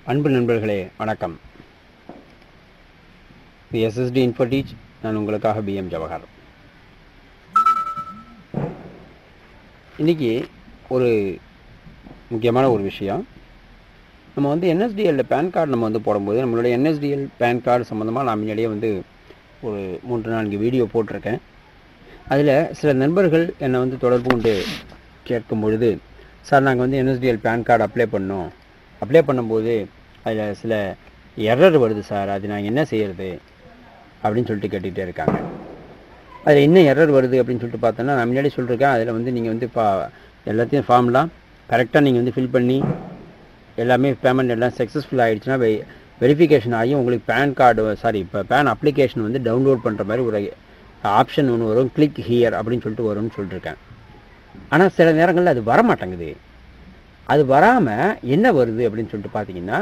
அன்பு நண்பர்களே வணக்கம் இது எஸ்எஸ்டி இன்ஃபோடீச் நான் உங்களுக்காக பிஎம் ஜவஹர் இன்னைக்கு ஒரு முக்கியமான ஒரு விஷயம் நம்ம வந்து என்எஸ்டிஎல்ல பேன் கார்டு நம்ம வந்து போடும்போது நம்மளுடைய என்எஸ்டிஎல் பேன் கார்டு சம்மந்தமாக நான் முன்னாடியே வந்து ஒரு மூன்று நான்கு வீடியோ போட்டிருக்கேன் அதில் சில நண்பர்கள் என்னை வந்து தொடர்பு கொண்டு கேட்கும் பொழுது சார் நாங்கள் வந்து என்எஸ்டிஎல் பேன் கார்டு அப்ளை பண்ணோம் அப்ளை பண்ணும்போது அதில் சில எரர் வருது சார் அது நான் என்ன செய்யறது அப்படின்னு சொல்லிட்டு கேட்டுகிட்டே இருக்காங்க அதில் என்ன எரர் வருது அப்படின்னு சொல்லிட்டு பார்த்தோன்னா நான் முன்னாடி சொல்லியிருக்கேன் அதில் வந்து நீங்கள் வந்து பா எல்லாத்தையும் ஃபார்ம்லாம் கரெக்டாக நீங்கள் வந்து ஃபில் பண்ணி எல்லாமே பேமெண்ட் எல்லாம் சக்ஸஸ்ஃபுல் ஆகிடுச்சுன்னா வெ வெரிஃபிகேஷன் ஆகி உங்களுக்கு பேன் கார்டு சாரி இப்போ பேன் அப்ளிகேஷன் வந்து டவுன்லோட் பண்ணுற மாதிரி ஒரு ஆப்ஷன் ஒன்று வரும் கிளிக் ஹியர் அப்படின்னு சொல்லிட்டு வரும்னு சொல்லியிருக்கேன் ஆனால் சில நேரங்களில் அது வர மாட்டேங்குது அது வராமல் என்ன வருது அப்படின்னு சொல்லிட்டு பார்த்தீங்கன்னா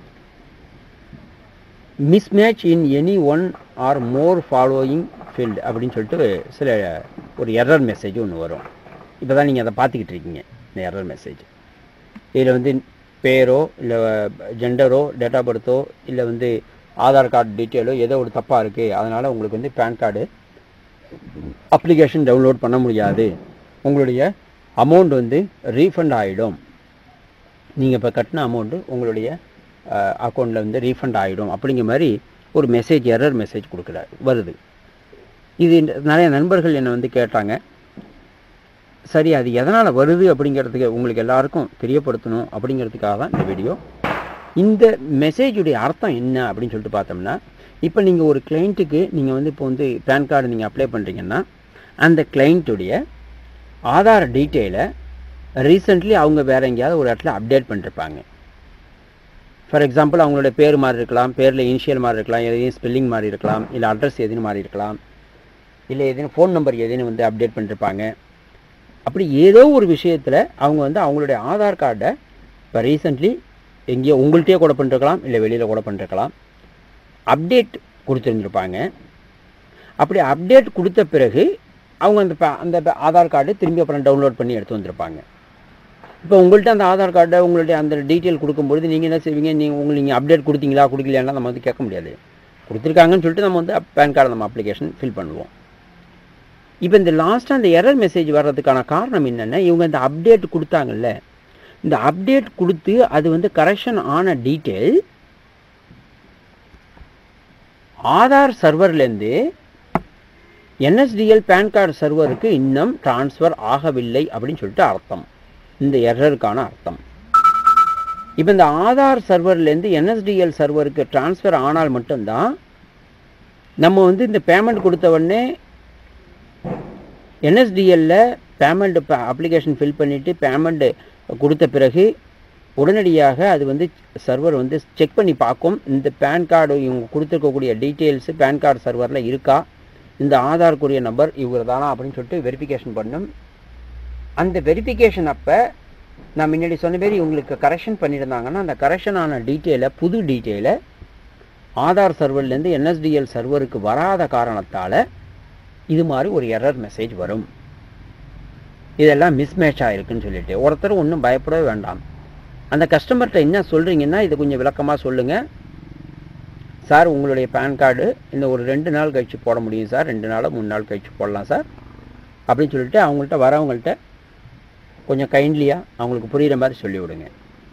mismatch in any one or more following field அப்படின்னு சொல்லிட்டு சில ஒரு எரர் மெசேஜ் ஒன்று வரும் இப்போ தான் நீங்கள் அதை பார்த்துக்கிட்டு இருக்கீங்க இந்த எரர் மெசேஜ் இதில் வந்து பேரோ இல்லை ஜெண்டரோ டேட் ஆஃப் பர்த்தோ இல்லை வந்து ஆதார் கார்டு டீட்டெயிலோ ஏதோ ஒரு தப்பாக இருக்குது அதனால் உங்களுக்கு வந்து பேன் கார்டு அப்ளிகேஷன் டவுன்லோட் பண்ண முடியாது உங்களுடைய அமௌண்ட் வந்து ரீஃபண்ட் ஆகிடும் நீங்கள் இப்போ கட்டின அமௌண்ட்டு உங்களுடைய அக்கௌண்ட்டில் வந்து ரீஃபண்ட் ஆகிடும் அப்படிங்கிற மாதிரி ஒரு மெசேஜ் எரர் மெசேஜ் கொடுக்குறாரு வருது இது நிறைய நண்பர்கள் என்னை வந்து கேட்டாங்க சரி அது எதனால் வருது அப்படிங்கிறதுக்கு உங்களுக்கு எல்லாருக்கும் தெரியப்படுத்தணும் அப்படிங்கிறதுக்காக தான் இந்த வீடியோ இந்த மெசேஜுடைய அர்த்தம் என்ன அப்படின்னு சொல்லிட்டு பார்த்தோம்னா இப்போ நீங்கள் ஒரு கிளைண்ட்டுக்கு நீங்கள் வந்து இப்போ வந்து பேன் கார்டு நீங்கள் அப்ளை பண்ணுறீங்கன்னா அந்த கிளைண்ட்டுடைய ஆதார் டீட்டெயிலை ரீசெண்ட்லி அவங்க வேறு எங்கேயாவது ஒரு இடத்துல அப்டேட் பண்ணிருப்பாங்க ஃபார் எக்ஸாம்பிள் அவங்களோட பேர் மாதிரி இருக்கலாம் பேரில் இனிஷியல் மாதிரி இருக்கலாம் எதையும் ஸ்பெல்லிங் மாதிரி இருக்கலாம் இல்லை அட்ரஸ் எதுன்னு மாதிரி இருக்கலாம் இல்லை எதுன்னு ஃபோன் நம்பர் எதுன்னு வந்து அப்டேட் பண்ணிருப்பாங்க அப்படி ஏதோ ஒரு விஷயத்தில் அவங்க வந்து அவங்களுடைய ஆதார் கார்டை இப்போ ரீசெண்ட்லி எங்கேயோ உங்கள்கிட்டயே கூட பண்ணிருக்கலாம் இல்லை வெளியில் கூட பண்ணிருக்கலாம் அப்டேட் கொடுத்துருந்துருப்பாங்க அப்படி அப்டேட் கொடுத்த பிறகு அவங்க அந்த அந்த ஆதார் கார்டு திரும்பி அப்புறம் டவுன்லோட் பண்ணி எடுத்து வந்திருப்பாங்க இப்போ உங்கள்கிட்ட அந்த ஆதார் கார்டை உங்களுடைய அந்த டீட்டெயில் கொடுக்கும்பொழுது நீங்கள் என்ன செய்வீங்க நீங்கள் உங்களுக்கு நீங்கள் அப்டேட் கொடுத்தீங்களா கொடுக்கலையானா நம்ம வந்து கேட்க முடியாது கொடுத்துருக்காங்கன்னு சொல்லிட்டு நம்ம வந்து பேன் கார்டு நம்ம அப்ளிகேஷன் ஃபில் பண்ணுவோம் இப்போ இந்த லாஸ்ட்டாக அந்த எரர் மெசேஜ் வர்றதுக்கான காரணம் என்னென்னா இவங்க இந்த அப்டேட் கொடுத்தாங்கல்ல இந்த அப்டேட் கொடுத்து அது வந்து கரெக்ஷன் ஆன டீட்டெயில் ஆதார் சர்வர்லேருந்து என்எஸ்டிஎல் பேன் கார்டு சர்வருக்கு இன்னும் டிரான்ஸ்ஃபர் ஆகவில்லை அப்படின்னு சொல்லிட்டு அர்த்தம் இந்த எரருக்கான அர்த்தம் இப்போ இந்த ஆதார் சர்வர்லேருந்து என்எஸ்டிஎல் சர்வருக்கு டிரான்ஸ்ஃபர் ஆனால் மட்டும்தான் நம்ம வந்து இந்த பேமெண்ட் கொடுத்த உடனே என்எஸ்டிஎல்ல பேமெண்ட் அப்ளிகேஷன் ஃபில் பண்ணிவிட்டு பேமெண்ட் கொடுத்த பிறகு உடனடியாக அது வந்து சர்வர் வந்து செக் பண்ணி பார்க்கும் இந்த பேன் கார்டு இவங்க கொடுத்துருக்கக்கூடிய டீட்டெயில்ஸு பேன் கார்டு சர்வரில் இருக்கா இந்த ஆதாருக்குரிய நம்பர் இவர் தானா அப்படின்னு சொல்லிட்டு வெரிஃபிகேஷன் பண்ணும் அந்த வெரிஃபிகேஷன் அப்போ நான் முன்னாடி சொன்ன மாரி இவங்களுக்கு கரெக்ஷன் பண்ணியிருந்தாங்கன்னா அந்த கரெக்ஷன் ஆன டீட்டெயிலை புது டீட்டெயிலை ஆதார் சர்வர்லேருந்து என்எஸ்டிஎல் சர்வருக்கு வராத காரணத்தால் இது மாதிரி ஒரு எரர் மெசேஜ் வரும் இதெல்லாம் மிஸ்மேட்ச் ஆகிருக்குன்னு சொல்லிட்டு ஒருத்தர் ஒன்றும் பயப்படவே வேண்டாம் அந்த கஸ்டமர்கிட்ட என்ன சொல்கிறீங்கன்னா இது கொஞ்சம் விளக்கமாக சொல்லுங்கள் சார் உங்களுடைய பேன் கார்டு இந்த ஒரு ரெண்டு நாள் கழித்து போட முடியும் சார் ரெண்டு நாளோ மூணு நாள் கழித்து போடலாம் சார் அப்படின்னு சொல்லிட்டு அவங்கள்ட்ட வரவங்கள்ட்ட கொஞ்சம் கைண்ட்லியாக அவங்களுக்கு புரிகிற மாதிரி சொல்லி விடுங்க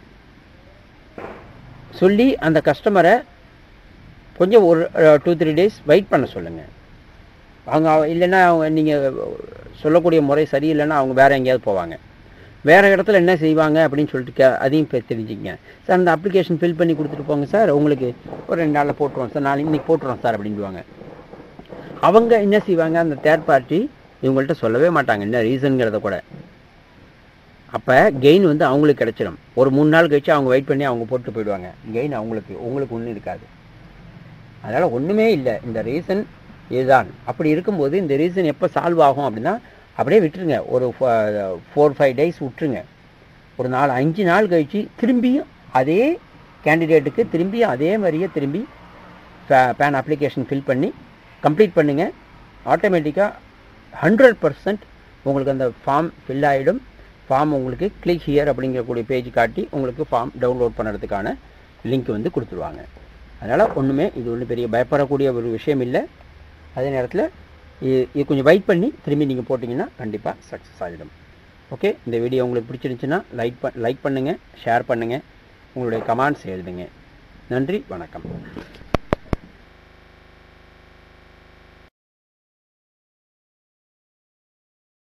சொல்லி அந்த கஸ்டமரை கொஞ்சம் ஒரு டூ த்ரீ டேஸ் வெயிட் பண்ண சொல்லுங்கள் அவங்க இல்லைன்னா அவங்க நீங்கள் சொல்லக்கூடிய முறை சரியில்லைன்னா அவங்க வேறு எங்கேயாவது போவாங்க வேறு இடத்துல என்ன செய்வாங்க அப்படின்னு சொல்லிட்டு கே அதையும் இப்போ தெரிஞ்சுக்கங்க சார் அந்த அப்ளிகேஷன் ஃபில் பண்ணி கொடுத்துட்டு போங்க சார் உங்களுக்கு ஒரு ரெண்டு நாளில் போட்டுருவோம் சார் நாளைக்கு இன்றைக்கி போட்டுருவோம் சார் அப்படின்வாங்க அவங்க என்ன செய்வாங்க அந்த தேர்ட் பார்ட்டி இவங்கள்ட்ட சொல்லவே மாட்டாங்க என்ன ரீசனுங்கிறத கூட அப்போ கெயின் வந்து அவங்களுக்கு கிடச்சிடும் ஒரு மூணு நாள் கழிச்சு அவங்க வெயிட் பண்ணி அவங்க போட்டு போயிடுவாங்க கெயின் அவங்களுக்கு உங்களுக்கு ஒன்றும் இருக்காது அதனால் ஒன்றுமே இல்லை இந்த ரீசன் இதுதான் அப்படி இருக்கும்போது இந்த ரீசன் எப்போ சால்வ் ஆகும் அப்படின்னா அப்படியே விட்டுருங்க ஒரு ஃபோர் ஃபைவ் டேஸ் விட்டுருங்க ஒரு நாலு அஞ்சு நாள் கழித்து திரும்பியும் அதே கேண்டிடேட்டுக்கு திரும்பியும் அதே மாதிரியே திரும்பி பேன் அப்ளிகேஷன் ஃபில் பண்ணி கம்ப்ளீட் பண்ணுங்கள் ஆட்டோமேட்டிக்காக ஹண்ட்ரட் பர்சன்ட் உங்களுக்கு அந்த ஃபார்ம் ஃபில் ஆகிடும் ஃபார்ம் உங்களுக்கு கிளிக் ஹியர் அப்படிங்கக்கூடிய பேஜ் காட்டி உங்களுக்கு ஃபார்ம் டவுன்லோட் பண்ணுறதுக்கான லிங்க் வந்து கொடுத்துருவாங்க அதனால் ஒன்றுமே இது ஒன்றும் பெரிய பயப்படக்கூடிய ஒரு விஷயம் இல்லை அதே நேரத்தில் இது இது கொஞ்சம் வெயிட் பண்ணி திரும்பி நீங்கள் போட்டிங்கன்னா கண்டிப்பாக சக்ஸஸ் ஆகிடும் ஓகே இந்த வீடியோ உங்களுக்கு பிடிச்சிருந்துச்சுன்னா லைக் ப லைக் பண்ணுங்கள் ஷேர் பண்ணுங்கள் உங்களுடைய கமெண்ட்ஸ் எழுதுங்க நன்றி வணக்கம்